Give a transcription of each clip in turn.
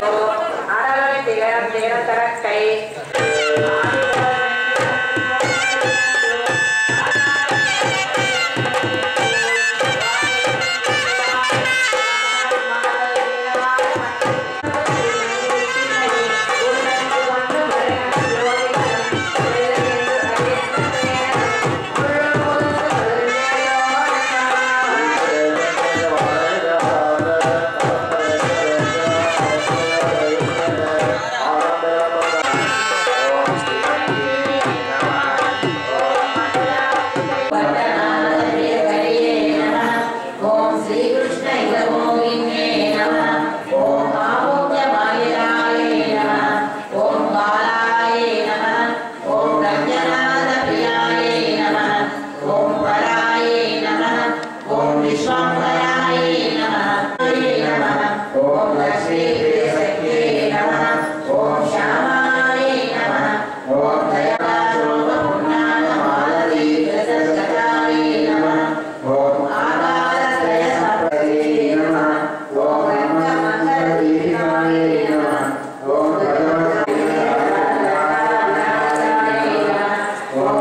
ఆడలోని దిగడం దిగడం తరక్కై ఓం శ్రీకృష్ణ ఇదమోగిన్యే నమః ఓం ఆమోద్యమాయరాయ నమః ఓం బాలాయ నమః ఓం రంజనాథ ప్రియాయ నమః ఓం వరాయ నమః ఓం విశ్వంభరాయ నమః నమః ఓం లక్ష్మీప్రియసఖ్యే నమః ఓం శ్యామాయ నమః ఓం దయాశోభపుణ్యాయ మాలతీ ప్రసన్నతాయ నమః ఓం ఆకారత్రయ సంపదే నమః ఓం రంగమంగళదీపికాయ నమః ఓం ఓం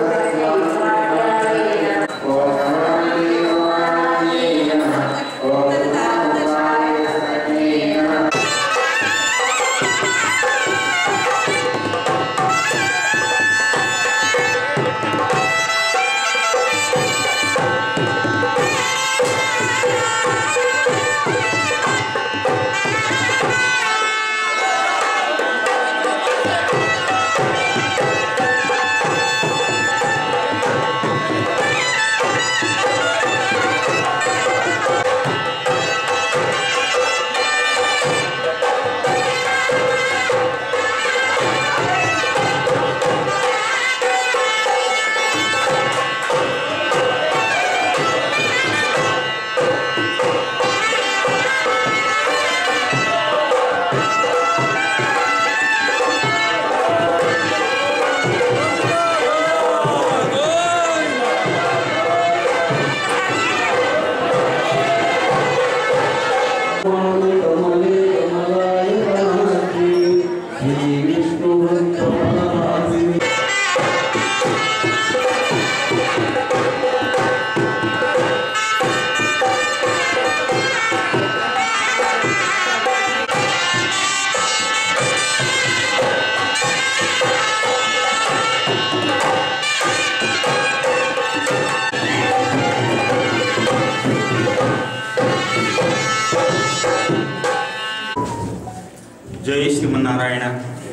జై శ్రీమన్నారాయణ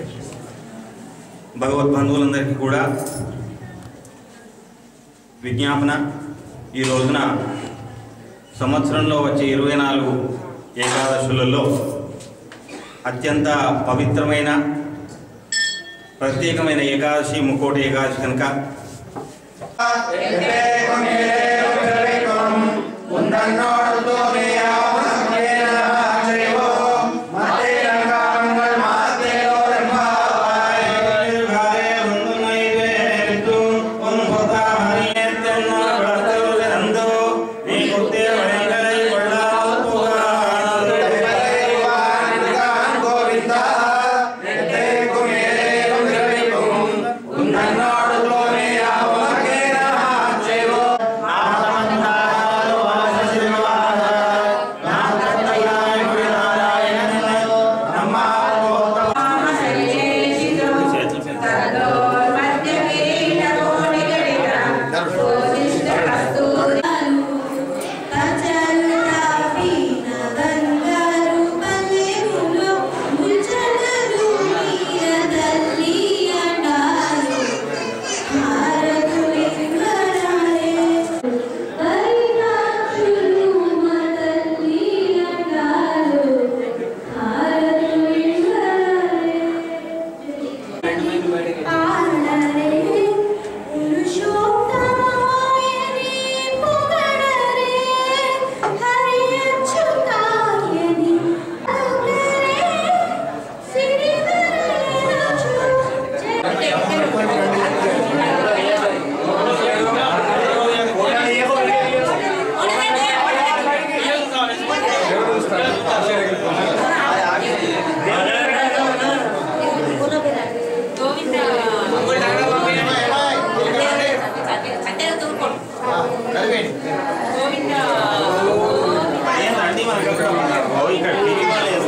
భగవద్బంధువులందరికీ కూడా విజ్ఞాపన ఈ రోజున సంవత్సరంలో వచ్చే ఇరవై నాలుగు ఏకాదశులలో అత్యంత పవిత్రమైన ప్రత్యేకమైన ఏకాదశి ముక్కోటి ఏకాదశి కనుక ఆ ఓ, ఇక్కడ టీవీ లేదు.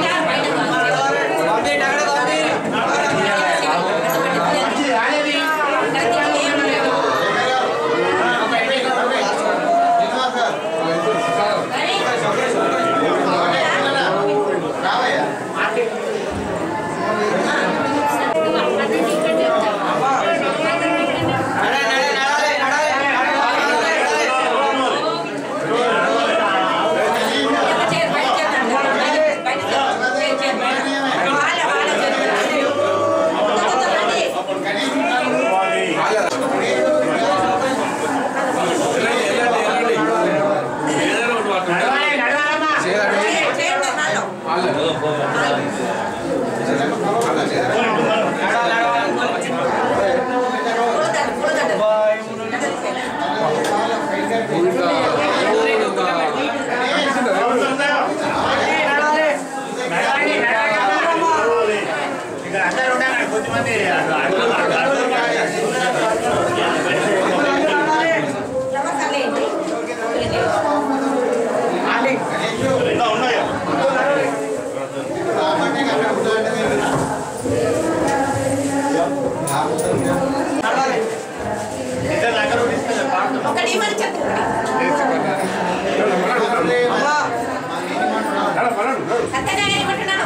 ఇంకా ఉన్నాయా ఒకటి మరి చెప్పు సత్యనారాయణ ఏమంటున్నాను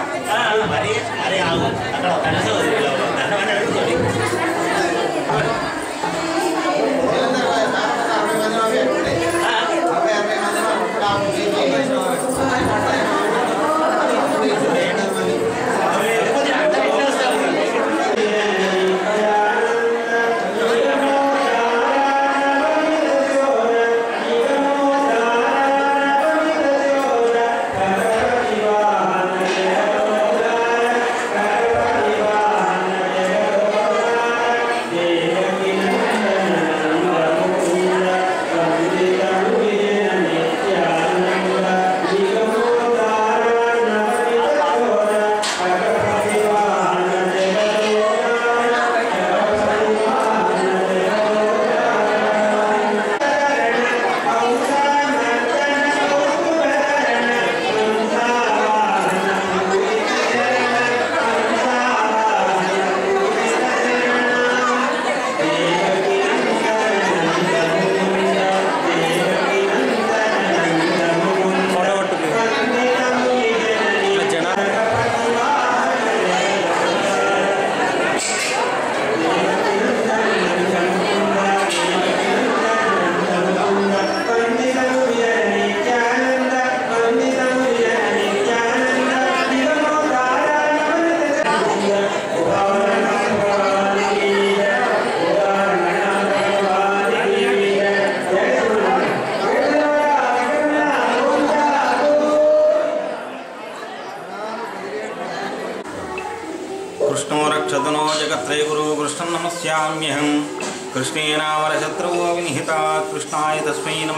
కృష్ణో రక్షతనో జగత్రైగురు కృష్ణం నమస్యామ్యహం కృష్ణేనామరశత్రో వినిహిత కృష్ణాయ తస్మై నమ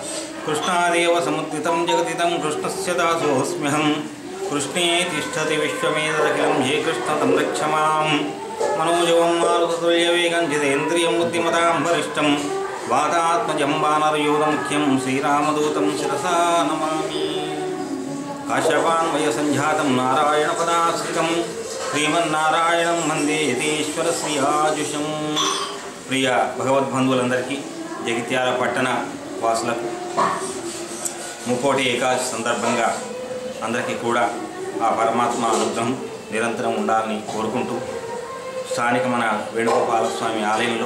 కృష్ణాదేవ సముద్రితం జగతితం కృష్ణస్య దాసోऽస్మ్యహం కృష్ణే తిష్టతి విశ్వమేదఖిలం హే కృష్ణ తం రక్ష మాం మనోజవం మారుతతుల్యవేగం జితేంద్రియం బుద్ధిమతాం వరిష్టం వాతాత్మజం వానరయూధముఖ్యం శ్రీరామదూతం శిరసా నమామి కాశ్యపాన్వయ సంజాతం నారాయణపదాశ్రితం శ్రీమన్నారాయణం వందే యతీశ్వర శ్రీయాజుషం ప్రియ భగవద్బంధువులందరికీ జగిత్యాల పట్టణ వాసులకు ముక్కోటి ఏకాదశి సందర్భంగా అందరికీ కూడా ఆ పరమాత్మ అనుగ్రహం నిరంతరం ఉండాలని కోరుకుంటూ స్థానిక మన వేణుగోపాల స్వామి ఆలయంలో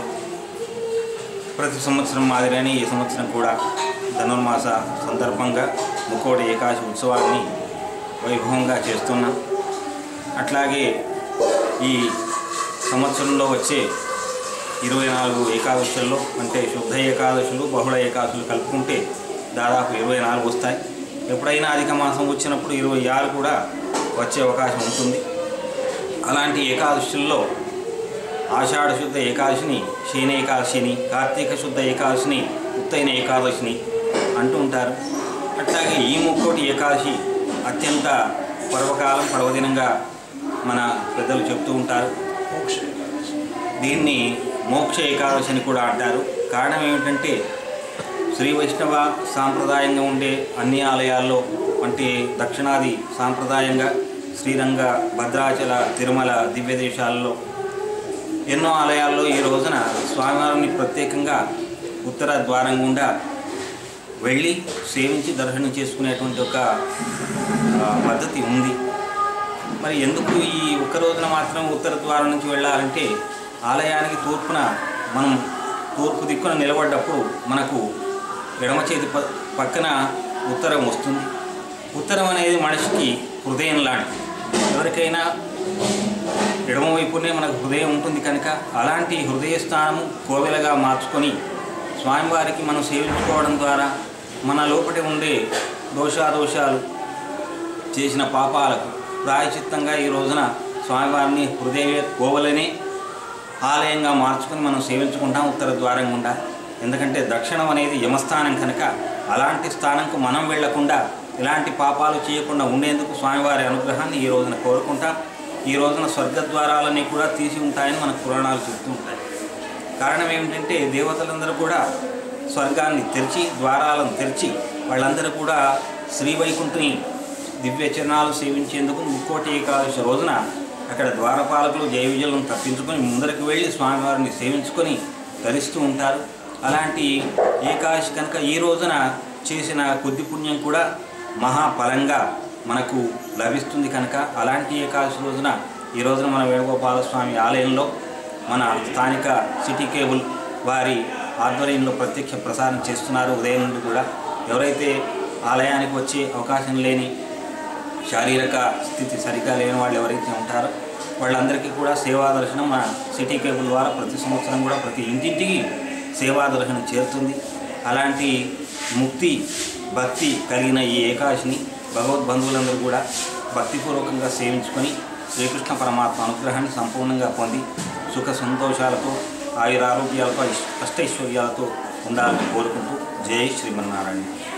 ప్రతి సంవత్సరం మాదిరిగానే ఈ సంవత్సరం కూడా ధనుర్మాస సందర్భంగా ముక్కోటి ఏకాదశి ఉత్సవాన్ని వైభవంగా చేస్తున్నాం అట్లాగే ఈ సంవత్సరంలో వచ్చే ఇరవై నాలుగు ఏకాదశుల్లో అంటే శుద్ధ ఏకాదశులు బహుళ ఏకాదశులు కలుపుకుంటే దాదాపు ఇరవై నాలుగు వస్తాయి ఎప్పుడైనా అధిక మాసం వచ్చినప్పుడు ఇరవై ఆరు కూడా వచ్చే అవకాశం ఉంటుంది అలాంటి ఏకాదశుల్లో ఆషాఢ శుద్ధ ఏకాదశిని శయన ఏకాదశిని కార్తీక శుద్ధ ఏకాదశిని ఉత్తైన ఏకాదశిని అంటూ ఉంటారు అట్లాగే ఈ ముక్కోటి ఏకాదశి అత్యంత పర్వకాలం పర్వదినంగా మన పెద్దలు చెప్తూ ఉంటారు దీన్ని మోక్ష ఏకాదశి అని కూడా అంటారు కారణం ఏమిటంటే శ్రీ వైష్ణవ సాంప్రదాయంగా ఉండే అన్ని ఆలయాల్లో వంటి దక్షిణాది సాంప్రదాయంగా శ్రీరంగ భద్రాచల తిరుమల దివ్య దేశాలలో ఎన్నో ఆలయాల్లో ఈ రోజున స్వామివారిని ప్రత్యేకంగా ఉత్తర ద్వారం గుండా వెళ్ళి సేవించి దర్శనం చేసుకునేటువంటి ఒక ఆ, పద్ధతి ఉంది మరి ఎందుకు ఈ ఒక్క రోజున మాత్రం ఉత్తర ద్వారం నుంచి వెళ్ళాలంటే ఆలయానికి తూర్పున మనం తూర్పు దిక్కున నిలబడ్డప్పుడు మనకు ఎడమ చేతి ప పక్కన ఉత్తరం వస్తుంది ఉత్తరం అనేది మనిషికి హృదయం లాంటిది ఎవరికైనా ఎడమవైపునే మనకు హృదయం ఉంటుంది కనుక అలాంటి హృదయ స్థానము కోవెలగా మార్చుకొని స్వామివారికి మనం సేవించుకోవడం ద్వారా మన లోపటి ఉండే దోషాదోషాలు చేసిన పాపాలకు ప్రాయచిత్తంగా ఈ రోజున స్వామివారిని హృదయ కోవలనే ఆలయంగా మార్చుకొని మనం సేవించుకుంటాం ఉత్తర ద్వారం గుండా ఎందుకంటే దక్షిణం అనేది యమస్థానం కనుక అలాంటి స్థానంకు మనం వెళ్లకుండా ఇలాంటి పాపాలు చేయకుండా ఉండేందుకు స్వామివారి అనుగ్రహాన్ని ఈ రోజున కోరుకుంటాం ఈ రోజున స్వర్గద్వారాలన్నీ కూడా తీసి ఉంటాయని మన పురాణాలు చెప్తూ ఉంటాయి కారణం ఏమిటంటే దేవతలందరూ కూడా స్వర్గాన్ని తెరిచి ద్వారాలను తెరిచి వాళ్ళందరూ కూడా శ్రీ వైకుంఠుని దివ్య చరణాలు సేవించేందుకు ముక్కోటి ఏకాదశి రోజున అక్కడ ద్వారపాలకులు జయ విజయులను తప్పించుకొని ముందరికి వెళ్ళి స్వామివారిని సేవించుకొని ధరిస్తూ ఉంటారు అలాంటి ఏకాదశి కనుక ఈ రోజున చేసిన కొద్ది పుణ్యం కూడా మహాఫలంగా మనకు లభిస్తుంది కనుక అలాంటి ఏకాదశి రోజున ఈ రోజున మన వేణుగోపాల స్వామి ఆలయంలో మన స్థానిక సిటీ కేబుల్ వారి ఆధ్వర్యంలో ప్రత్యక్ష ప్రసారం చేస్తున్నారు ఉదయం నుండి కూడా ఎవరైతే ఆలయానికి వచ్చే అవకాశం లేని శారీరక స్థితి సరిగా లేని వాళ్ళు ఎవరైతే ఉంటారో వాళ్ళందరికీ కూడా సేవా దర్శనం మన సిటీ కేబుల్ ద్వారా ప్రతి సంవత్సరం కూడా ప్రతి ఇంటింటికి సేవా దర్శనం చేరుతుంది అలాంటి ముక్తి భక్తి కలిగిన ఈ ఏకాదశిని భగవద్బంధువులందరూ కూడా భక్తిపూర్వకంగా సేవించుకొని శ్రీకృష్ణ పరమాత్మ అనుగ్రహాన్ని సంపూర్ణంగా పొంది సుఖ సంతోషాలతో ఆయురారోగ్యాలతో అష్టైశ్వర్యాలతో ఉండాలని కోరుకుంటూ జై శ్రీమన్నారాయణ